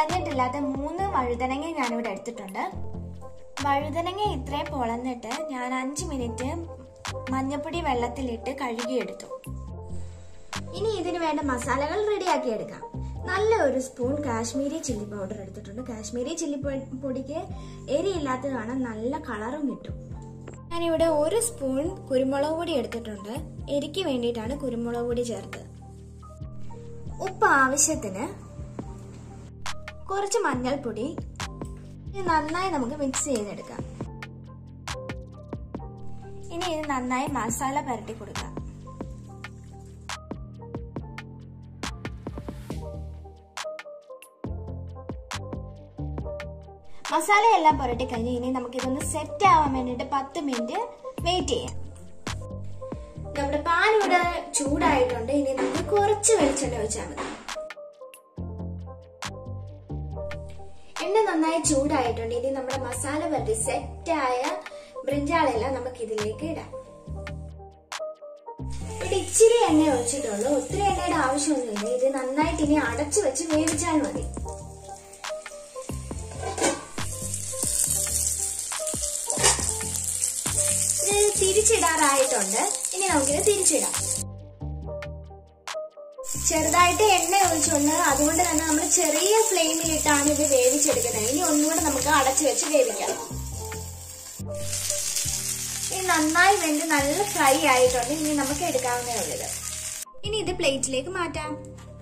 പൊളഞ്ഞിട്ടില്ലാത്ത മൂന്ന് വഴുതനങ്ങ ഞാനിവിടെ എടുത്തിട്ടുണ്ട് വഴുതനങ്ങ ഇത്രയും പൊളന്നിട്ട് ഞാൻ അഞ്ച് മിനിറ്റ് മഞ്ഞപ്പൊടി വെള്ളത്തിലിട്ട് കഴുകിയെടുത്തു ഇനി ഇതിന് വേണ്ട മസാലകൾ റെഡിയാക്കി എടുക്കാം നല്ല ഒരു സ്പൂൺ കാശ്മീരി ചില്ലി പൗഡർ എടുത്തിട്ടുണ്ട് കാശ്മീരി ചില്ലി പൊ- പൊടിക്ക് എരിയില്ലാത്തത് കാണാൻ നല്ല കളറും കിട്ടും ഞാനിവിടെ ഒരു സ്പൂൺ കുരുമുളക് പൊടി എടുത്തിട്ടുണ്ട് എരിക്ക് വേണ്ടിയിട്ടാണ് കുരുമുളക് പൊടി ചേർത്തത് ഉപ്പ് ആവശ്യത്തിന് കുറച്ച് മഞ്ഞൾപ്പൊടി ഇത് നന്നായി നമുക്ക് മിക്സ് ചെയ്തെടുക്കാം ഇനി ഇത് നന്നായി മസാല പുരട്ടി കൊടുക്കാം മസാല എല്ലാം പുരട്ടി കഴിഞ്ഞ് ഇനി നമുക്ക് ഇതൊന്ന് സെറ്റ് ആവാൻ വേണ്ടിയിട്ട് പത്ത് മിനിറ്റ് വെയിറ്റ് ചെയ്യാം നമ്മുടെ പാൻ ഇവിടെ ചൂടായിട്ടുണ്ട് ഇനി നമുക്ക് കുറച്ച് വെളിച്ചെണ്ണ ഒഴിച്ചാൽ മതി എണ്ണ നന്നായി ചൂടായിട്ടുണ്ട് ഇനി നമ്മുടെ മസാല പുരട്ടി സെറ്റായ ബ്രിഞ്ചാളെല്ലാം നമുക്ക് ഇതിലേക്ക് ഇടാം ഇവിടെ ഇച്ചിരി എണ്ണ ഒഴിച്ചിട്ടുള്ളൂ ഒത്തിരി എണ്ണയുടെ ആവശ്യമൊന്നുമില്ല ഇത് നന്നായിട്ട് ഇനി അടച്ചു വെച്ച് വേവിച്ചാൽ മതി ഇത് തിരിച്ചിടാറായിട്ടുണ്ട് ഇനി നമുക്കിത് തിരിച്ചിടാം ചെറുതായിട്ട് എണ്ണ ഒഴിച്ചുകൊണ്ട് അതുകൊണ്ട് തന്നെ നമ്മൾ ചെറിയ ഫ്ലെയിമിലിട്ടാണ് ഇത് വേവിച്ചെടുക്കുന്നത് ഇനി ഒന്നുകൂടെ നമുക്ക് അടച്ചു വെച്ച് വേവിക്കാം ഇനി നന്നായി വെന്ത് നല്ല ഫ്രൈ ആയിട്ടുണ്ട് ഇനി നമുക്ക് എടുക്കാവുന്നേ ഉള്ളൂ ഇത് ഇനി ഇത് പ്ലേറ്റിലേക്ക് മാറ്റാം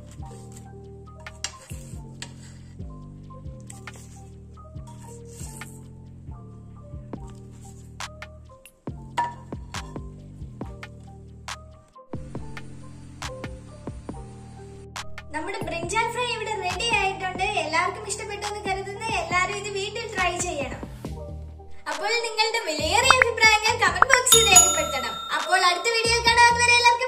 നമ്മുടെ ബ്രിഞ്ചാൽ ഫ്രൈ ഇവിടെ റെഡി ആയിട്ടുണ്ട് എല്ലാവർക്കും ഇഷ്ടപ്പെട്ടു എന്ന് കരുതുന്നു എല്ലാവരും ഇത് വീട്ടിൽ ട്രൈ ചെയ്യണം അപ്പോൾ നിങ്ങളുടെ വിലയേറിയ അഭിപ്രായങ്ങൾ കമന്റ് ബോക്സിൽ രേഖപ്പെടുത്തണം അപ്പോൾ അടുത്ത വീഡിയോ കാണാൻ വരെ എല്ലാവർക്കും